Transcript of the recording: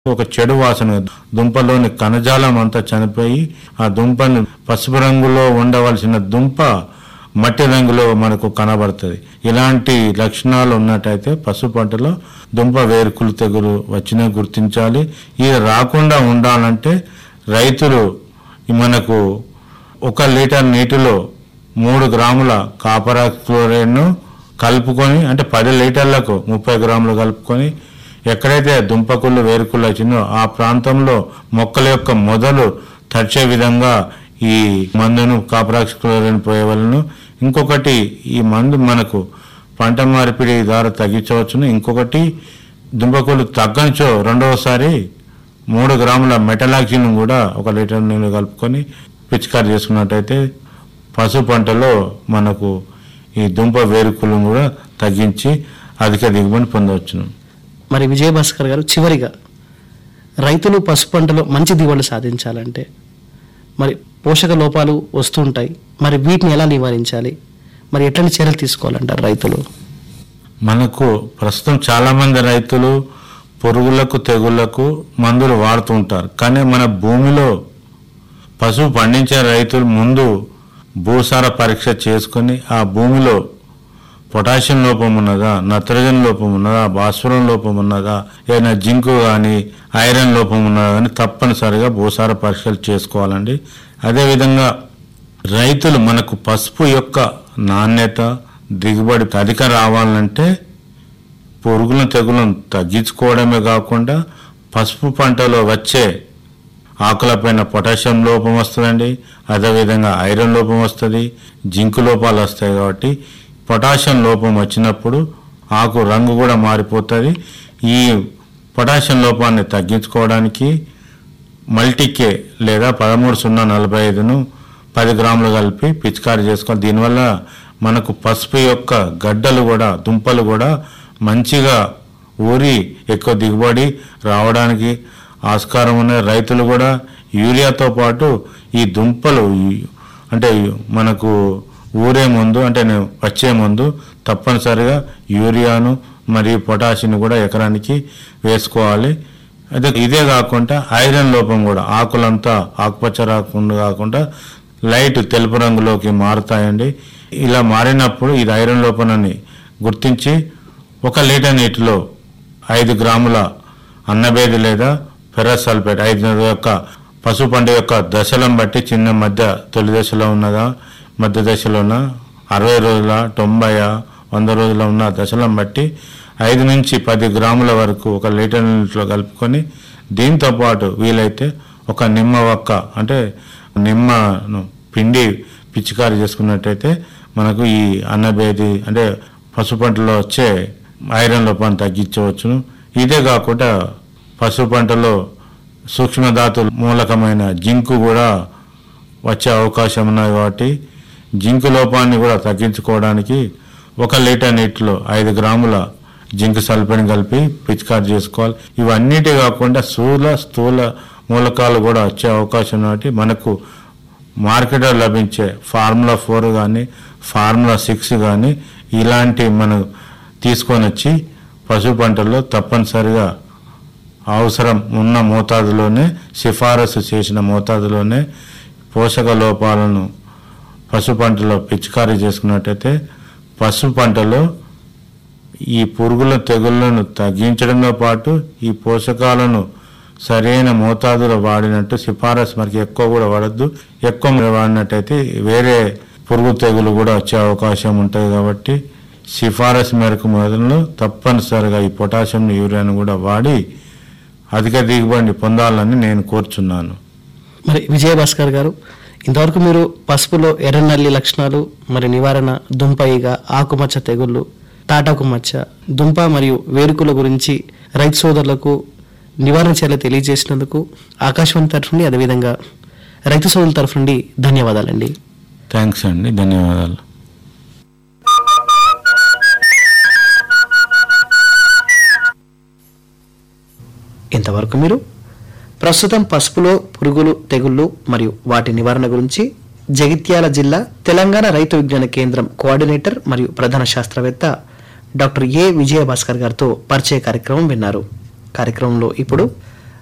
ఒక చెడు వాసన దుంపలోని కణజాలం అంతా చనిపోయి ఆ దుంపని పసుపు రంగులో ఉండవలసిన దుంప మట్టి రంగులో మనకు కనబడుతుంది ఇలాంటి లక్షణాలు ఉన్నట్టయితే పసుపు పంటలో దుంప వేరుకులు తెగులు వచ్చినా గుర్తించాలి ఇది రాకుండా ఉండాలంటే రైతులు మనకు ఒక లీటర్ నీటిలో మూడు గ్రాముల కాపరాక్స్ క్లోరైడ్ను కలుపుకొని అంటే పది లీటర్లకు ముప్పై గ్రాములు కలుపుకొని ఎక్కడైతే దుంపకుళ్ళు వేరుకుళ్ళు వచ్చిందో ఆ ప్రాంతంలో మొక్కల యొక్క మొదలు తడిచే విధంగా ఈ మందును కాపరాక్స్ క్లోరైన్ పోయేవలను ఇంకొకటి ఈ మందు మనకు పంట మార్పిడి ద్వారా తగ్గించవచ్చును ఇంకొకటి దుంపకుళ్ళు తగ్గనిచో రెండవసారి మూడు గ్రాముల మెటలాక్సిన్ కూడా ఒక లీటర్ నీళ్ళు కలుపుకొని పిచికారి చేసుకున్నట్టయితే పసుపు పంటలో మనకు ఈ దుంప వేరుకులను కూడా తగ్గించి అధిక దిగుబడి పొందవచ్చును మరి విజయభాస్కర్ గారు చివరిగా రైతులు పసుపు పంటలో మంచి దిగుబడులు సాధించాలంటే మరి పోషక లోపాలు వస్తుంటాయి మరి వీటిని ఎలా నివారించాలి మరి ఎట్లాంటి చర్యలు తీసుకోవాలంటారు రైతులు మనకు ప్రస్తుతం చాలా మంది రైతులు పురుగులకు తెగుళ్లకు మందులు వాడుతూ ఉంటారు కానీ మన భూమిలో పశువు పండించే రైతులు ముందు భూసార పరీక్ష చేసుకొని ఆ భూమిలో పొటాషియం లోపం ఉన్నదా నత్రజన్ లోపం ఉన్నదా భాస్వరం లోపం ఉన్నదా ఏదైనా జింకు కానీ ఐరన్ లోపం ఉన్నదా కానీ తప్పనిసరిగా భూసార పరీక్షలు చేసుకోవాలండి అదేవిధంగా రైతులు మనకు పసుపు యొక్క నాణ్యత దిగుబడి అధిక రావాలంటే పురుగులను తెగులను తగ్గించుకోవడమే కాకుండా పసుపు పంటలో వచ్చే ఆకులపైన పొటాషియం లోపం వస్తుందండి అదేవిధంగా ఐరన్ లోపం వస్తుంది జింకు లోపాలు వస్తాయి కాబట్టి పొటాషియం లోపం వచ్చినప్పుడు ఆకు రంగు కూడా మారిపోతుంది ఈ పొటాషియం లోపాన్ని తగ్గించుకోవడానికి మల్టీకే లేదా పదమూడు సున్నా నలభై ఐదును పది గ్రాములు కలిపి పిచికారి చేసుకోవాలి దీనివల్ల మనకు పసుపు యొక్క గడ్డలు కూడా దుంపలు కూడా మంచిగా ఊరి ఎక్కువ దిగుబడి రావడానికి ఆస్కారం ఉన్న రైతులు కూడా యూరియాతో పాటు ఈ దుంపలు ఈ- అంటే మనకు ఊరే ముందు అంటే నే- వచ్చే ముందు తప్పనిసరిగా యూరియాను మరియు పొటాషియం కూడా ఎకరానికి వేసుకోవాలి అదే ఇదే కాకుండా ఐరన్ లోపం కూడా ఆకులంతా ఆకుపచ్చ రాకుండా కాకుండా లైట్ తెలుపు రంగులోకి మారుతాయండి ఇలా మారినప్పుడు ఇది ఐరన్ లోపనని గుర్తించి ఒక లీటర్ నీటిలో ఐదు గ్రాముల అన్నబేది లేదా ఫెరస్ సల్ఫేట్ ఐదు యొక్క పశు పంట యొక్క దశలను బట్టి చిన్న మధ్య తొలి దశలో ఉన్నదా మధ్య దశలో ఉన్న అరవై రోజుల తొంభై వంద రోజుల ఉన్న దశలను బట్టి ఐదు నుంచి పది గ్రాముల వరకు ఒక లీటర్ నీటిలో కలుపుకొని దీంతో పాటు వీలైతే ఒక నిమ్మ ఒక్క అంటే నిమ్మను పిండి పిచికారి చేసుకున్నట్టయితే మనకు ఈ అన్నబేది అంటే పశు పంటలో వచ్చే ఐరన్ లోపాన్ని తగ్గించవచ్చును ఇదే కాకుండా పశు పంటలో సూక్ష్మధాతు మూలకమైన జింకు కూడా వచ్చే అవకాశం ఉన్నాయి కాబట్టి జింకు లోపాన్ని కూడా తగ్గించుకోవడానికి ఒక లీటర్ నీటిలో ఐదు గ్రాముల జింక్ సల్ఫేట్ కలిపి పిచికారి చేసుకోవాలి ఇవన్నిటి కాకుండా స్థూల స్థూల మూలకాలు కూడా వచ్చే అవకాశం కాబట్టి మనకు మార్కెట్లో లభించే ఫార్ములా ఫోర్ కానీ ఫార్ములా సిక్స్ కానీ ఇలాంటి మనం తీసుకొని వచ్చి పశు పంటల్లో తప్పనిసరిగా అవసరం ఉన్న మోతాదులోనే సిఫారసు చేసిన మోతాదులోనే పోషక లోపాలను పశు పంటలో పిచికారీ చేసుకున్నట్టయితే పశు పంటలో ఈ పురుగుల తెగుళ్లను తగ్గించడంతో పాటు ఈ పోషకాలను సరైన మోతాదులో వాడినట్టు సిఫారసు మనకి ఎక్కువ కూడా వాడద్దు ఎక్కువ వాడినట్టయితే వేరే పురుగు తెగులు కూడా వచ్చే అవకాశం ఉంటుంది కాబట్టి సిఫారసు మేరకు మొదలు తప్పనిసరిగా ఈ పొటాషియం యూరియాను కూడా వాడి అధిక దిగుబడిని పొందాలని నేను కోరుచున్నాను మరి విజయభాస్కర్ గారు ఇంతవరకు మీరు పసుపులో ఎర్రనల్లి లక్షణాలు మరి నివారణ దుంప ఈగ ఆకుమచ్చ తెగుళ్ళు తాటాకు మచ్చ దుంప మరియు వేరుకుల గురించి రైతు సోదరులకు నివారణ చర్యలు తెలియజేసినందుకు ఆకాశవాణి తరఫు నుండి అదేవిధంగా రైతు సోదరుల తరఫు నుండి ధన్యవాదాలండి థ్యాంక్స్ అండి ధన్యవాదాలు ఇంతవరకు మీరు ప్రస్తుతం పసుపులో పురుగులు తెగుళ్ళు మరియు వాటి నివారణ గురించి జగిత్యాల జిల్లా తెలంగాణ రైతు విజ్ఞాన కేంద్రం కోఆర్డినేటర్ మరియు ప్రధాన శాస్త్రవేత్త డాక్టర్ ఏ విజయభాస్కర్ గారితో పరిచయ కార్యక్రమం విన్నారు కార్యక్రమంలో ఇప్పుడు